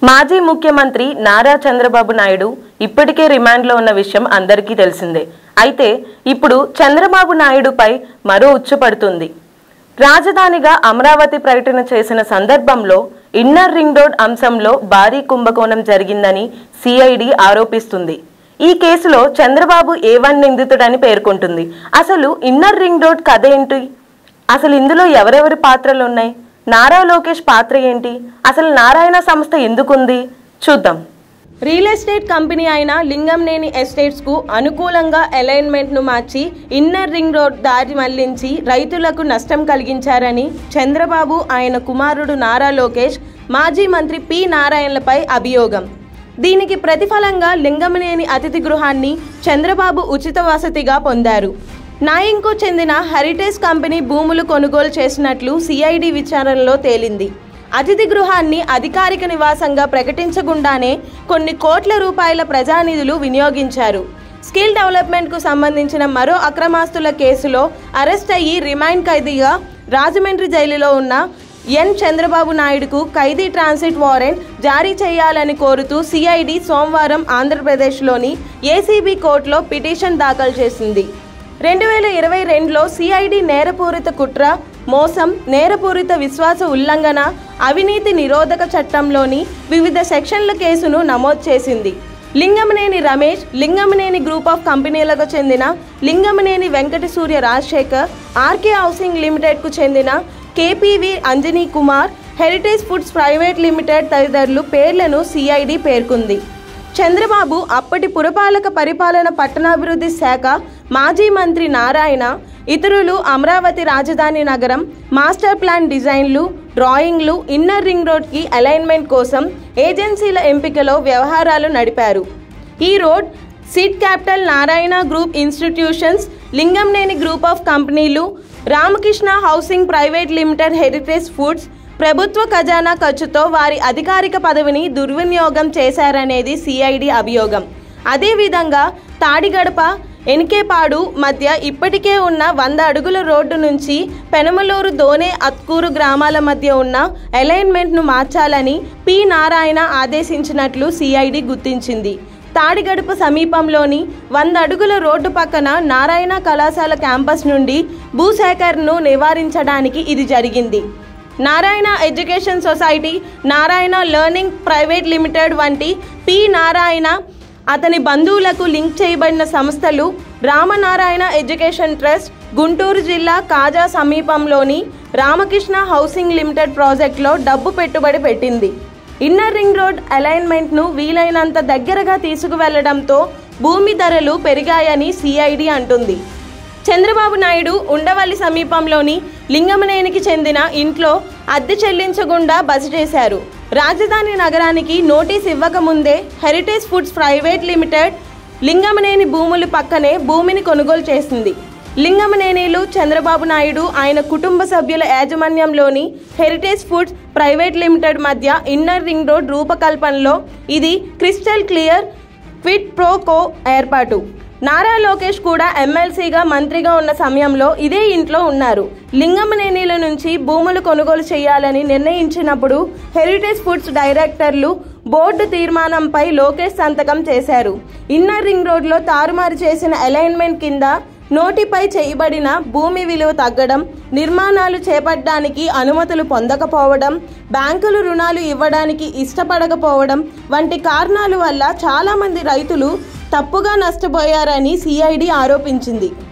మాజీ ముఖ్యమంత్రి నారా చంద్రబాబు నాయుడు ఇప్పటికే రిమాండ్లో ఉన్న విషయం అందరికీ తెలిసిందే అయితే ఇప్పుడు చంద్రబాబు నాయుడుపై మరో ఉచ్చు పడుతుంది రాజధానిగా అమరావతి ప్రకటన చేసిన సందర్భంలో ఇన్నర్ రింగ్ రోడ్ అంశంలో భారీ కుంభకోణం జరిగిందని సిఐడి ఆరోపిస్తుంది ఈ కేసులో చంద్రబాబు ఏ వన్ నిందితుడని పేర్కొంటుంది అసలు ఇన్నర్ రింగ్ రోడ్ కథ ఏంటి అసలు ఇందులో ఎవరెవరి పాత్రలు ఉన్నాయి నారా లోకేష్ పాత్ర ఏంటి అసలు నారాయణ సంస్థ ఎందుకుంది చూద్దాం రియల్ ఎస్టేట్ కంపెనీ అయిన లింగంనేని ఎస్టేట్స్ కు అనుకూలంగా అలైన్మెంట్ ను మార్చి ఇన్నర్ రింగ్ రోడ్ దారి మళ్లించి రైతులకు నష్టం కలిగించారని చంద్రబాబు ఆయన కుమారుడు నారా లోకేష్ మాజీ మంత్రి పి నారాయణలపై అభియోగం దీనికి ప్రతిఫలంగా లింగంనేని అతిథి గృహాన్ని చంద్రబాబు ఉచిత వసతిగా పొందారు నాయింకు చెందిన హెరిటేజ్ కంపెనీ భూములు కొనుగోలు చేసినట్లు సిఐడి విచారణలో తేలింది అతిథి గృహాన్ని అధికారిక నివాసంగా ప్రకటించకుండానే కొన్ని కోట్ల రూపాయల ప్రజానిధులు వినియోగించారు స్కిల్ డెవలప్మెంట్కు సంబంధించిన మరో అక్రమాస్తుల కేసులో అరెస్ట్ అయ్యి రిమైండ్ ఖైదీగా రాజమండ్రి జైలులో ఉన్న ఎన్ చంద్రబాబు నాయుడుకు ఖైదీ ట్రాన్సిట్ వారెంట్ జారీ చేయాలని కోరుతూ సిఐడి సోమవారం ఆంధ్రప్రదేశ్లోని ఏసీబీ కోర్టులో పిటిషన్ దాఖలు చేసింది రెండు వేల ఇరవై రెండులో సిఐడి నేరపూరిత కుట్ర మోసం నేరపూరిత విశ్వాస ఉల్లంఘన అవినీతి నిరోధక చట్టంలోని వివిధ సెక్షన్ల కేసును నమోదు చేసింది లింగమనేని రమేష్ లింగమనేని గ్రూప్ ఆఫ్ కంపెనీలకు చెందిన లింగమనేని వెంకట సూర్య రాజశేఖర్ ఆర్కే హౌసింగ్ లిమిటెడ్కు చెందిన KPV Anjani Kumar Heritage foods private limited తదితరులు పేర్లను సిఐడి పేర్కొంది చంద్రబాబు అప్పటి పురపాలక పరిపాలన పట్టణాభివృద్ధి శాఖ మాజీ మంత్రి నారాయణ ఇతరులు అమరావతి రాజధాని నగరం మాస్టర్ ప్లాన్ డిజైన్లు డ్రాయింగ్లు ఇన్నర్ రింగ్ రోడ్కి అలైన్మెంట్ కోసం ఏజెన్సీల ఎంపికలో వ్యవహారాలు నడిపారు ఈ road seed capital Narayana group institutions Lingamaneni group of కంపెనీలు Ramakrishna housing private limited heritage foods ప్రభుత్వ ఖజానా ఖర్చుతో వారి అధికారిక పదవిని దుర్వినియోగం చేశారనేది సిఐడి అభియోగం అదేవిధంగా తాడిగడప ఎనికేపాడు మధ్య ఇప్పటికే ఉన్న వంద అడుగుల రోడ్డు నుంచి పెనమలూరు దోనే అత్కూరు గ్రామాల మధ్య ఉన్న అలైన్మెంట్ను మార్చాలని పి నారాయణ ఆదేశించినట్లు సిఐడి గుర్తించింది తాడిగడప సమీపంలోని వంద అడుగుల రోడ్డు పక్కన నారాయణ కళాశాల క్యాంపస్ నుండి భూసేకరణను నివారించడానికి ఇది జరిగింది Narayana education society Narayana learning private limited వంటి పి నారాయణ అతని బంధువులకు లింక్ చేయబడిన సంస్థలు రామనారాయణ ఎడ్యుకేషన్ ట్రస్ట్ గుంటూరు జిల్లా కాజా సమీపంలోని రామకృష్ణ హౌసింగ్ లిమిటెడ్ ప్రాజెక్టులో డబ్బు పెట్టుబడి పెట్టింది ఇన్నర్ రింగ్ రోడ్ అలైన్మెంట్ను వీలైనంత దగ్గరగా తీసుకువెళ్లడంతో భూమి ధరలు పెరిగాయని సిఐడి అంటుంది చంద్రబాబు నాయుడు ఉండవల్లి సమీపంలోని లింగమనేనికి చెందిన ఇంట్లో అద్దె చెల్లించకుండా బస చేశారు రాజధాని నగరానికి నోటీస్ ఇవ్వకముందే heritage foods private limited Lingamaneni భూములు పక్కనే భూమిని కొనుగోలు చేసింది లింగమనేనిలు చంద్రబాబు నాయుడు ఆయన కుటుంబ సభ్యుల యాజమాన్యంలోని హెరిటేజ్ ఫుడ్స్ ప్రైవేట్ లిమిటెడ్ మధ్య ఇన్నర్ రింగ్ రోడ్ రూపకల్పనలో ఇది crystal clear quid pro quo ఏర్పాటు నారా లోకేష్ కూడా ఎమ్మెల్సీగా మంత్రిగా ఉన్న సమయంలో ఇదే ఇంట్లో ఉన్నారు లింగమనేనిల నుంచి భూములు కొనుగోలు చేయాలని నిర్ణయించినప్పుడు హెరిటేజ్ ఫుడ్స్ డైరెక్టర్లు బోర్డు తీర్మానంపై లోకేష్ సంతకం చేశారు ఇన్నర్ రింగ్ రోడ్లో తారుమారు చేసిన అలైన్మెంట్ కింద నోటిపై చేయబడిన భూమి విలువ తగ్గడం నిర్మాణాలు చేపట్టడానికి అనుమతులు పొందకపోవడం బ్యాంకులు రుణాలు ఇవ్వడానికి ఇష్టపడకపోవడం వంటి కారణాల వల్ల చాలామంది రైతులు తప్పుగా నష్టపోయారని సిఐడి ఆరోపించింది